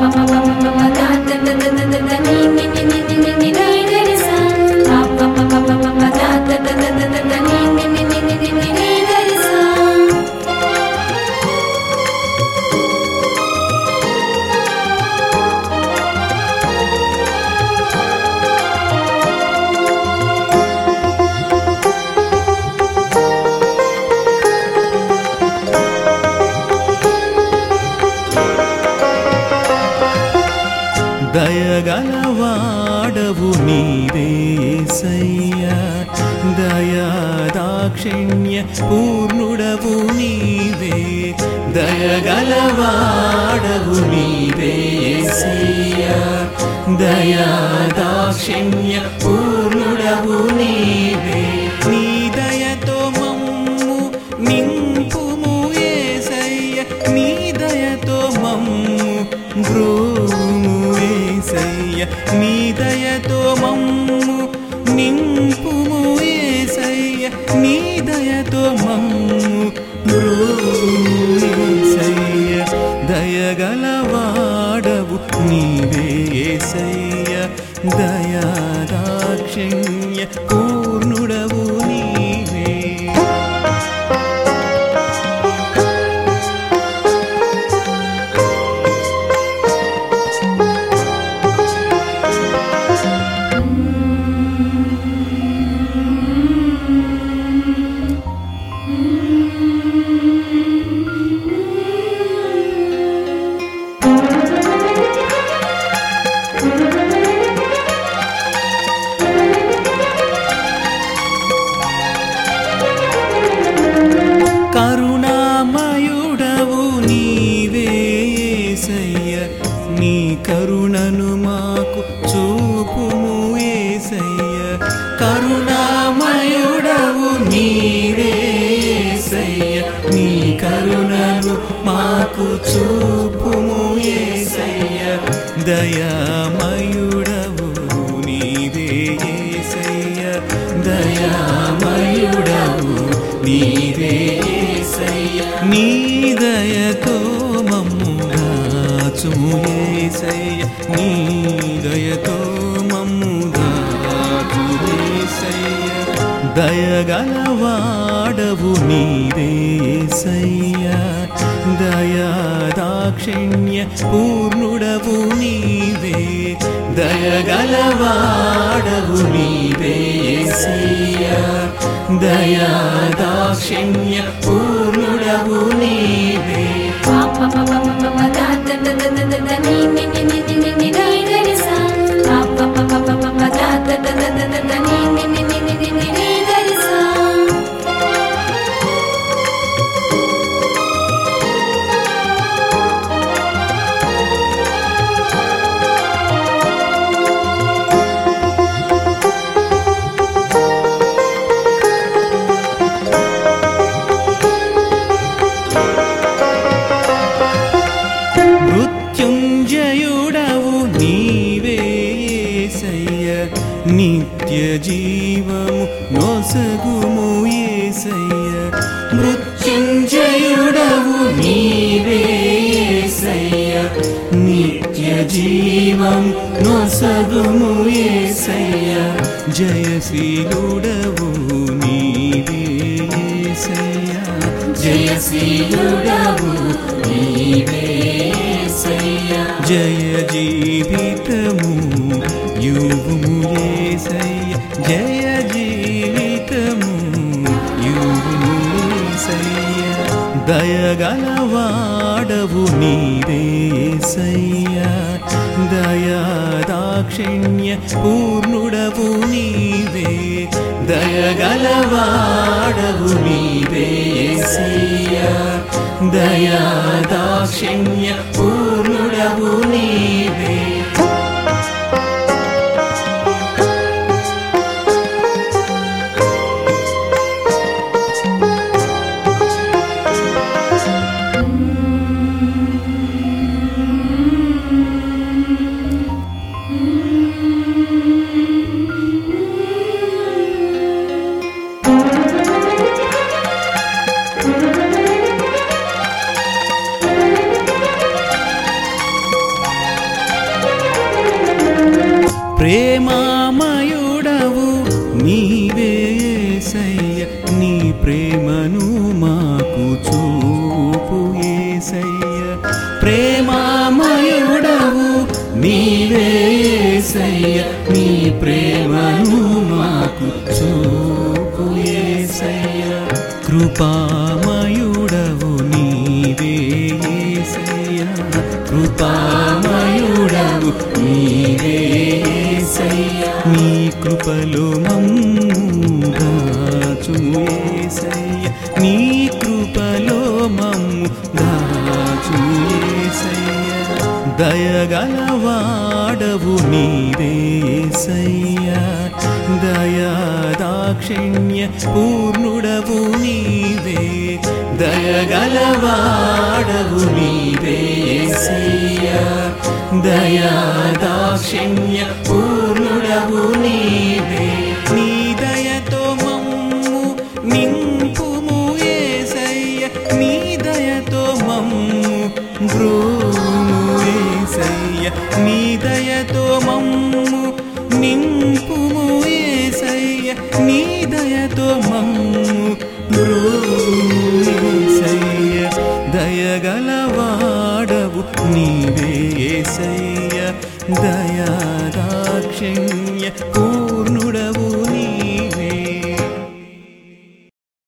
దయగలవాడవు నీవేసయ్యా దయాదాక్షిణ్య పూర్ణుడవు నీవే దయగలవాడవు నీవేసయ్యా దయాదాక్షిణ్య పూర్ణుడవు నీవే నీ దయతో మమ్ము నింపుము ఏసయ్య నీ దయతో మమ్ము బ్రోము ఏసయ్య నీ దయతో మమ్ము నింపుము ఏసయ్య నీ దయతో మమ్ము బ్రోము ఏసయ్య దయగలవాడవు నీవే ఏసయ్య దయాదాక్షిణ్య పూర్ణుడవు నీవే కరుణామయుడవు నీవేసయ్య నీ కరుణను మాకు చూపుము ఏసయ్య కరుణామయుడవు నీవేసయ్య నీ కరుణను మాకు చూపుము ఏసయ్య దయామయుడవు నీవే ఏసయ్య దయామయుడవు నీవే ఏసయ్య నీ దయతో మమ్ము దాచుము ఏసయ్య నీ దయతో మమ్ము దాచుము ఏసయ్య దయగలవాడవు నీవే ఏసయ్య దయాదాక్షిణ్య పూర్ణుడవు నీవే దయగలవాడవు నీవే ఏసయ్య దయాదాక్షిణ్య పూర్ణుడవు నీవే మృత్యుంజయుడవు నీవేసయ్య నిత్య జీవము నొసగుము ఏసయ్య మృత్యుంజయుడవు నీవేసయ్య నిత్య జీవం నొసగుము ఏసయ్య జయశీలుడవు నీవేసయ్య జయశీలుడవు జయ జీవితము యుగుము ఏసయ్య జయ జీవితము యుగుము ఏసయ్య దయగలవాడవు నీవేసయ్య దయాదాక్షిణ్య పూర్ణుడవు నీవే దయగలవాడవు నీవేసయ్య దయాదాక్షిణ్య పూర్ణుడవు నీవే ప్రేమామయుడవు నీవే ఏసయ్య నీ ప్రేమను మాకు చూపు ఏసయ్య ప్రేమామయుడవు నీవే ఏసయ్య నీ ప్రేమను మాకు చూపు ఏసయ్య కృపామయుడవు నీవే ఏసయ్య కృపామయుడవు నీవే ఏసయ్య నీ కృపలో మమ్ముగాచు ఏసయ్య నీ కృపలో మమ్ము దాచు ఏసయ్య దయగలవాడవు నీవే ఏసయ్య దయాదాక్షిణ్య పూర్ణుడవు నీవే దయగలవాడవు నీవే ఏసయ్య దయాదాక్షిణ్య పూర్ణుడవు నీవే నీ దయతో మమ్ము నింపుము ఏసయ్య నీ దయతో మమ్ము బ్రూము ఏసయ్య నీ దయతో మమ్ము నింపుము ఏసయ్య నీ దయతో మమ్ము బ్రూము ఏసయ్య దయగలవాడవు నీవే ఏసయ్య దయాదాక్షిణ్య పూర్ణుడవు